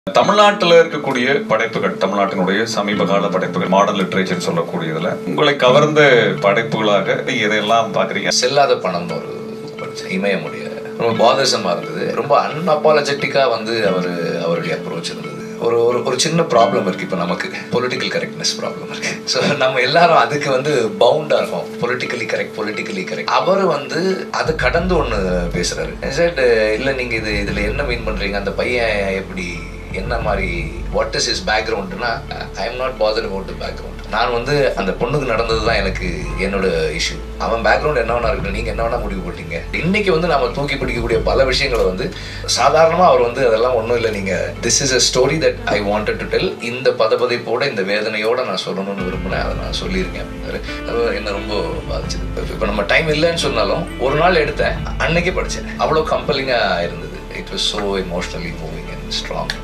தமிழ்நாட்டில் இருக்கக்கூடிய படைப்புகள் தமிழ்நாட்டினுடைய சமீப கால படைப்புகள் மாடர்ன் லிட்ரேச்சர் சொல்லக்கூடியதுல உங்களை கவர்ந்த படைப்புகளாக நீங்க எதையெல்லாம் பாக்குறீங்க செல்லாத பணம்னு ஒரு book படிச்சேன் இமயமுடைய ரொம்ப பாதசமாக இருந்தது ரொம்ப அன்அப்பாலஜெட்டிக்காக வந்து அவர் அவருடைய அப்ரோச் இருந்தது ஒரு ஒரு ஒரு சின்ன ப்ராப்ளம் இருக்கு இப்போ நமக்கு பொலிட்டிக்கல் கரெக்ட்னஸ் ப்ராப்ளம் இருக்கு ஸோ நம்ம எல்லாரும் அதுக்கு வந்து பவுண்டாக இருக்கோம் பொலிட்டிக்கலி கரெக்ட் பொலிட்டிக்கலி கரெக்ட் அவர் வந்து அதை கடந்து ஒன்று பேசுறாரு சார் இல்லை நீங்கள் இது இதில் என்ன மீன் பண்ணுறீங்க அந்த பையன் எப்படி என்ன மாதிரி வாட் இஸ் இஸ் பேக்ரவுண்ட்னா I am not bother about the background நான் வந்து அந்த பொண்ணுக்கு நடந்தது தான் எனக்கு என்னோட இஷ்யூ அவன் பேக்ரவுண்ட் என்ன வேணா இருக்கட்டும் நீங்கள் என்ன வேணா முடிவு போட்டீங்க இன்னைக்கு வந்து நம்ம தூக்கி பிடிக்கக்கூடிய பல விஷயங்களை வந்து சாதாரணமாக அவர் வந்து அதெல்லாம் ஒன்றும் இல்லை நீங்கள் this is a story that I wanted to tell இந்த பதபதைப்போட இந்த வேதனையோட நான் சொல்லணும்னு விரும்பினேன் அதை நான் சொல்லியிருக்கேன் அப்படின்னாரு. அது என்ன ரொம்ப பாதிச்சது இப்போ நம்ம டைம் இல்லைன்னு சொன்னாலும் ஒரு நாள் எடுத்தேன் அன்னைக்கே படித்தேன் அவ்வளோ கம்பலிங்காக இருந்தது it was so emotionally moving and strong